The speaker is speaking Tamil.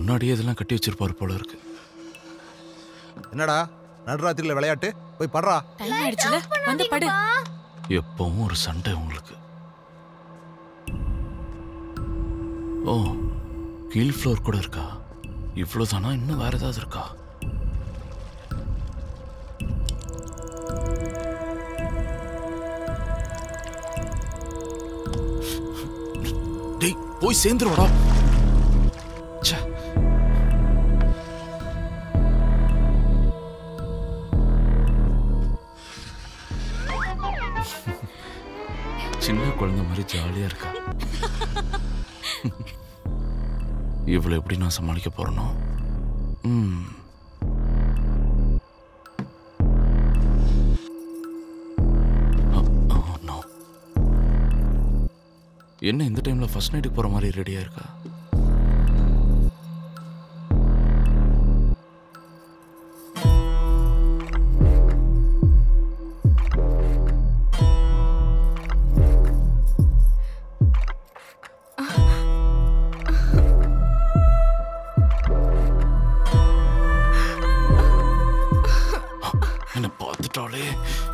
முன்னாடியே இதெல்லாம் கட்டி வச்சிருப்பாரு போல இருக்கு என்னடா நடுராத்திரியில விளையாட்டு போய் படுறா டைம் ஆயிடுச்சுல வந்து படு எப்பவும் ஒரு சண்டை உங்களுக்கு ஓ கீழ் ஃப்ளோர் கூட இருக்கா இவ்வளோதானா இன்னும் வேற ஏதாவது இருக்கா டேய் போய் சேர்ந்துருவாடா ச்சே சின்ன குழந்தை மாதிரி ஜாலியா இருக்கா இவளை எப்படி நான் சமாளிக்க போறேனோ ம் அ- oh no. என்ன இந்த டைம்ல ஃபர்ஸ்ட் நைட்டுக்கு போற மாதிரி ரெடியா இருக்கா என்ன பார்த்துட்டாலே